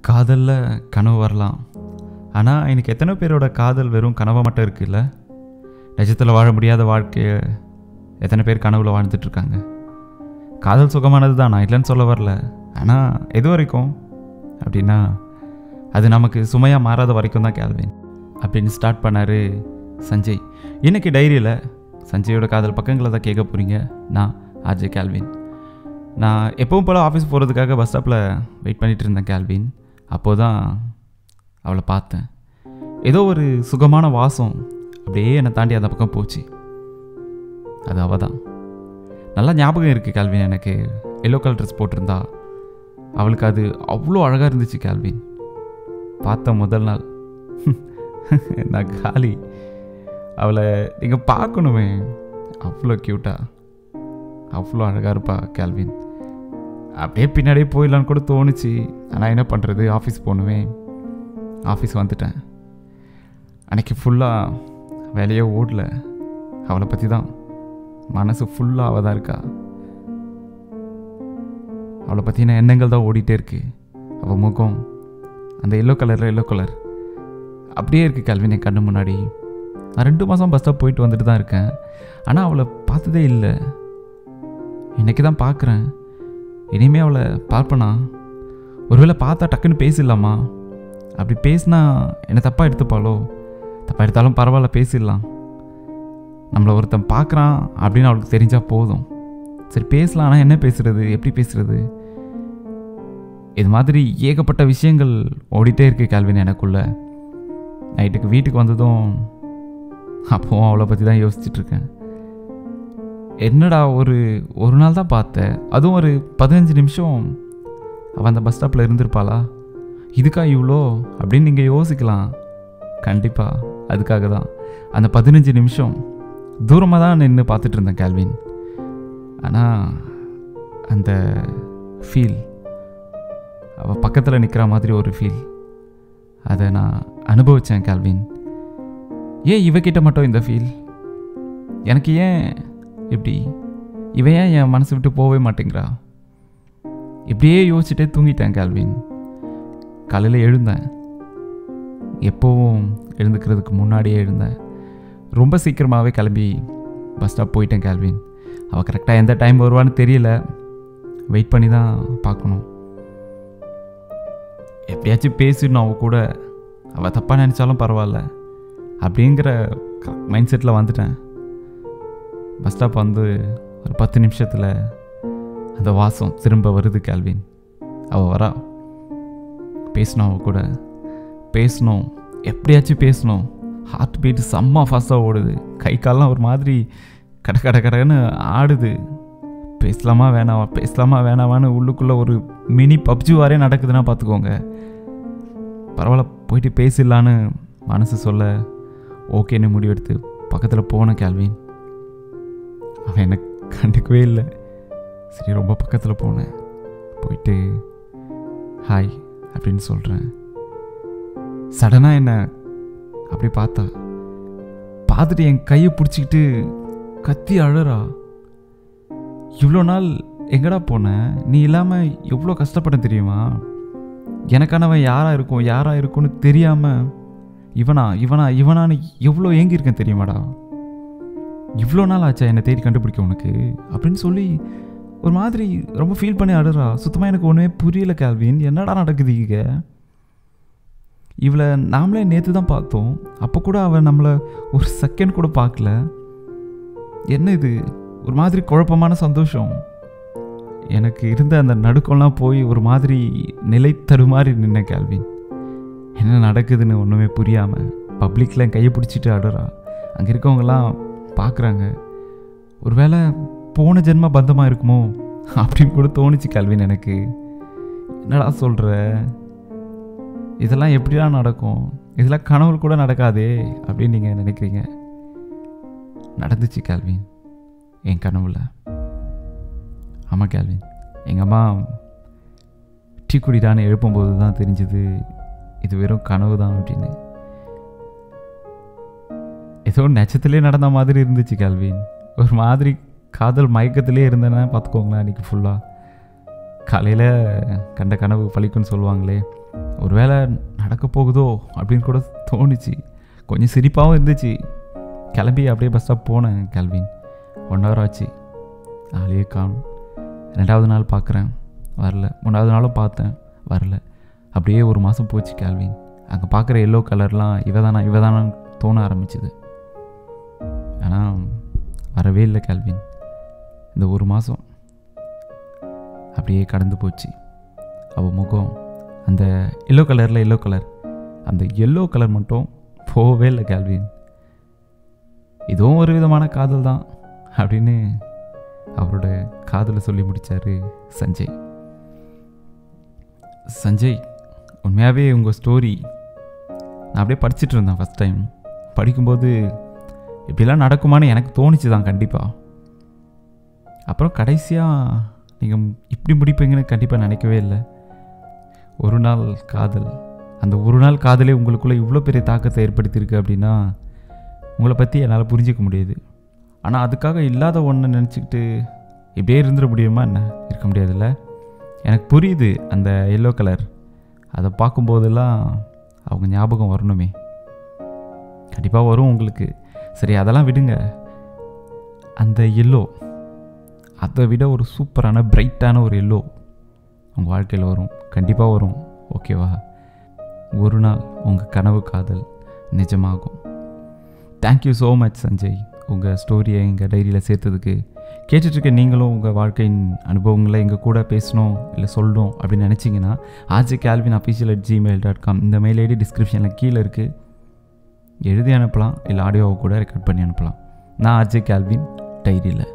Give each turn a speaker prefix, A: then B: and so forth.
A: காதலில் கனவு வரலாம் ஆனால் எனக்கு எத்தனை பேரோட காதல் வெறும் கனவாக மட்டும் இருக்குல்ல நிஜத்தில் வாழ முடியாத வாழ்க்கையை எத்தனை பேர் கனவுல வாழ்ந்துட்டு இருக்காங்க காதல் சுகமானது தான் நான் இல்லைன்னு சொல்ல வரல ஆனால் எது வரைக்கும் அப்படின்னா அது நமக்கு சுமையாக மாறாத வரைக்கும் தான் கேள்வின் அப்படின்னு ஸ்டார்ட் பண்ணார் சஞ்சய் இன்னைக்கு டைரியில் சஞ்சயோட காதல் பக்கங்களை தான் கேட்க போகிறீங்க நான் ஆர்ஜே கேல்வின் நான் எப்பவும் போல் ஆஃபீஸ் போகிறதுக்காக பஸ் ஸ்டாப்பில் வெயிட் பண்ணிட்டு இருந்தேன் கேல்வின் அப்போது தான் அவளை பார்த்தேன் ஏதோ ஒரு சுகமான வாசம் அப்படியே என்னை தாண்டி அந்த பக்கம் போச்சு அது அவள் தான் நல்லா ஞாபகம் இருக்குது கேல்வின் எனக்கு எல்லோ கலர் ட்ரெஸ் போட்டிருந்தா அவளுக்கு அது அவ்வளோ அழகாக இருந்துச்சு கேல்வின் பார்த்த முதல் நாள் நான் காலி அவளை நீங்கள் பார்க்கணுமே அவ்வளோ க்யூட்டா அவ்வளோ அழகாக இருப்பா கேல்வின் அப்படியே பின்னாடியே போயிடலான்னு கூட தோணுச்சு ஆனால் என்ன பண்ணுறது ஆஃபீஸ் போகணுமே ஆஃபீஸ் வந்துட்டேன் அன்னைக்கு ஃபுல்லாக வேலையே ஓடல அவளை பற்றி தான் மனசு ஃபுல்லாக அவள் தான் இருக்கா அவளை பற்றின எண்ணங்கள் தான் ஓடிட்டே இருக்கு அவள் முகம் அந்த எல்லோ கலரில் எல்லோ கலர் அப்படியே இருக்குது கல்வின் என் கண்ணு முன்னாடி நான் ரெண்டு மாதம் பஸ் ஸ்டாப் போயிட்டு வந்துட்டு தான் இருக்கேன் ஆனால் அவளை பார்த்ததே இல்லை இன்னைக்கு தான் பார்க்குறேன் இனிமே அவளை பார்ப்பனா ஒருவேளை பார்த்தா டக்குன்னு பேசிடலாமா அப்படி பேசினா என்னை தப்பாக எடுத்துப்பாளோ தப்பாக எடுத்தாலும் பரவாயில்ல பேசிடலாம் நம்மளை ஒருத்தன் பார்க்குறான் அப்படின்னு அவளுக்கு தெரிஞ்சால் போதும் சரி பேசலாம் ஆனால் என்ன பேசுறது எப்படி பேசுறது இது மாதிரி ஏகப்பட்ட விஷயங்கள் ஓடிட்டே இருக்கு கேள்வின் எனக்குள்ள நைட்டுக்கு வீட்டுக்கு வந்ததும் அப்போவும் அவளை பற்றி தான் யோசிச்சுட்டு இருக்கேன் என்னடா ஒரு ஒரு நாள் தான் பார்த்தேன் அதுவும் ஒரு பதினஞ்சு நிமிஷம் அவள் அந்த பஸ் ஸ்டாப்பில் இருந்திருப்பாளா இதுக்கா இவ்வளோ அப்படின்னு நீங்கள் யோசிக்கலாம் கண்டிப்பாக அதுக்காக தான் அந்த பதினஞ்சு நிமிஷம் தூரமாக தான் நின்று பார்த்துட்டு இருந்தேன் கேல்வின் ஆனால் அந்த ஃபீல் அவள் பக்கத்தில் நிற்கிற மாதிரி ஒரு ஃபீல் அதை நான் அனுபவித்தேன் கேல்வின் ஏன் இவகிட்ட மட்டும் இந்த ஃபீல் எனக்கு ஏன் இப்படி இவன் ஏன் என் மனசு விட்டு போகவே மாட்டேங்கிறா இப்படியே யோசிச்சுட்டே தூங்கிட்டேன் கேல்வின் காலையில் எழுந்தேன் எப்போவும் எழுந்துக்கிறதுக்கு முன்னாடியே எழுந்தேன் ரொம்ப சீக்கிரமாகவே கிளம்பி பஸ் ஸ்டாப் போயிட்டேன் கேல்வின் அவள் கரெக்டாக எந்த டைம் வருவான்னு தெரியல வெயிட் பண்ணி தான் பார்க்கணும் எப்படியாச்சும் பேசிடணும் அவள் கூட அவள் தப்பாக நினச்சாலும் பரவாயில்ல அப்படிங்கிற மைண்ட் செட்டில் வந்துட்டேன் பஸ் ஸ்டாப் வந்து ஒரு பத்து நிமிஷத்தில் அந்த வாசம் திரும்ப வருது கேல்வின் அவள் வரா பேசணும் அவள் கூட பேசணும் எப்படியாச்சும் பேசணும் ஹார்ட் பீட் செம்ம ஃபாஸ்ட்டாக ஓடுது கை கால்லாம் ஒரு மாதிரி கட கட கடன்னு ஆடுது பேசலாமா வேணாவா பேசலாமா வேணாவான்னு உள்ளுக்குள்ளே ஒரு மினி பப்ஜி வாரே நடக்குதுன்னா பார்த்துக்கோங்க பரவாயில்ல போயிட்டு பேசிடலான்னு மனசு சொல்ல ஓகேன்னு முடிவெடுத்து பக்கத்தில் போன கேள்வின் அவன் என்னை கண்டுக்கவே இல்லை சரி ரொம்ப பக்கத்தில் போனேன் போயிட்டு ஹாய் அப்படின்னு சொல்கிறேன் சடனாக என்ன அப்படி பார்த்தா பார்த்துட்டு என் கையை பிடிச்சிக்கிட்டு கத்தி அழறா இவ்வளோ நாள் எங்கடா போன நீ இல்லாமல் எவ்வளோ கஷ்டப்பட்டேன் தெரியுமா எனக்கானவன் யாராக இருக்கும் யாராக இருக்கும்னு தெரியாமல் இவனா இவனா இவனான்னு எவ்வளோ ஏங்கியிருக்கேன் தெரியுமாடா இவ்வளோ நாள் ஆச்சா என்னை தேடி கண்டுபிடிக்க உனக்கு அப்படின்னு சொல்லி ஒரு மாதிரி ரொம்ப ஃபீல் பண்ணி அழுறா சுத்தமாக எனக்கு ஒன்றுமே புரியல கேள்வின் என்னடா நடக்குது இங்கே இவளை நாமளே நேற்று தான் பார்த்தோம் அப்போ கூட அவள் நம்மளை ஒரு செகண்ட் கூட பார்க்கல என்ன இது ஒரு மாதிரி குழப்பமான சந்தோஷம் எனக்கு இருந்த அந்த நடுக்கம்லாம் போய் ஒரு மாதிரி நிலை தடுமாறி நின்ன கேள்வின் என்ன நடக்குதுன்னு ஒன்றுமே புரியாமல் பப்ளிக்கில் கையை பிடிச்சிட்டு ஆடுறா அங்கே இருக்கவங்கலாம் பார்க்குறாங்க ஒருவேளை போன ஜென்ம பந்தமாக இருக்குமோ அப்படின்னு கூட தோணுச்சு கல்வின் எனக்கு என்னடா சொல்கிற இதெல்லாம் எப்படிலாம் நடக்கும் இதெல்லாம் கனவுல கூட நடக்காதே அப்படின்னு நீங்கள் நினைக்கிறீங்க நடந்துச்சு கேள்வின் என் கனவுல ஆமாம் கேள்வின் எங்கள் அம்மா டீ குடிடான்னு எழுப்பும்போது தான் தெரிஞ்சுது இது வெறும் கனவு தான் அப்படின்னு ஏதோ நட்சத்திலே நடந்த மாதிரி இருந்துச்சு கேள்வின் ஒரு மாதிரி காதல் மயக்கத்திலே இருந்தேன்னா பார்த்துக்கோங்களேன் அன்றைக்கி ஃபுல்லாக காலையில் கண்ட கனவு பழிக்குன்னு சொல்லுவாங்களே ஒருவேளை நடக்க போகுதோ அப்படின்னு கூட தோணுச்சு கொஞ்சம் சிரிப்பாகவும் இருந்துச்சு கிளம்பி அப்படியே பஸ் ஸ்டாப் போனேன் கல்வின் ஒன் ஹவர் ஆச்சு ஆளையே காணும் ரெண்டாவது நாள் பார்க்குறேன் வரல மூணாவது நாளும் பார்த்தேன் வரல அப்படியே ஒரு மாதம் போச்சு கேல்வின் அங்கே பார்க்குற எல்லோ கலர்லாம் இவ தானா இவ தானான்னு தோண ஆரம்பிச்சுது ஆனால் வரவே இல்லை கேல்வின் இந்த ஒரு மாதம் அப்படியே கடந்து போச்சு அவள் முகம் அந்த எல்லோ கலரில் எல்லோ கலர் அந்த எல்லோ கலர் மட்டும் போகவே இல்லை கேல்வின் இதுவும் ஒரு விதமான காதல் தான் அப்படின்னு அவரோட காதலை சொல்லி முடித்தார் சஞ்சய் சஞ்சய் உண்மையாகவே உங்கள் ஸ்டோரி நான் அப்படியே படிச்சுட்டு இருந்தேன் ஃபஸ்ட் டைம் படிக்கும்போது இப்படிலாம் நடக்குமான்னு எனக்கு தோணுச்சு தான் கண்டிப்பாக அப்புறம் கடைசியாக நீங்கள் இப்படி முடிப்பீங்கன்னு கண்டிப்பாக நினைக்கவே இல்லை ஒரு நாள் காதல் அந்த ஒரு நாள் காதலே உங்களுக்குள்ளே இவ்வளோ பெரிய தாக்கத்தை ஏற்படுத்தியிருக்கு அப்படின்னா உங்களை பற்றி என்னால் புரிஞ்சிக்க முடியுது ஆனால் அதுக்காக இல்லாத ஒன்று நினச்சிக்கிட்டு இப்படியே இருந்துட முடியுமா என்ன இருக்க முடியாதுல்ல எனக்கு புரியுது அந்த எல்லோ கலர் அதை பார்க்கும்போதெல்லாம் அவங்க ஞாபகம் வரணுமே கண்டிப்பாக வரும் உங்களுக்கு சரி அதெல்லாம் விடுங்க அந்த எல்லோ அதை விட ஒரு சூப்பரான பிரைட்டான ஒரு எல்லோ உங்கள் வாழ்க்கையில் வரும் கண்டிப்பாக வரும் ஓகேவா ஒரு நாள் உங்கள் கனவு காதல் நிஜமாகும் தேங்க்யூ ஸோ மச் சஞ்சய் உங்கள் ஸ்டோரியை எங்கள் டைரியில் சேர்த்ததுக்கு கேட்டுட்ருக்க நீங்களும் உங்கள் வாழ்க்கையின் அனுபவங்களை எங்கள் கூட பேசணும் இல்லை சொல்லணும் அப்படின்னு நினச்சிங்கன்னா RJ Calvin official at Gmail dot com இந்த மெயில் ஐடி டிஸ்கிரிப்ஷனில் கீழே இருக்குது எழுதி அனுப்பலாம் இல்லை ஆடியோவை கூட ரெக்கார்ட் பண்ணி அனுப்பலாம் நான் ஆர்ஜே கேல்வின் டைரியில்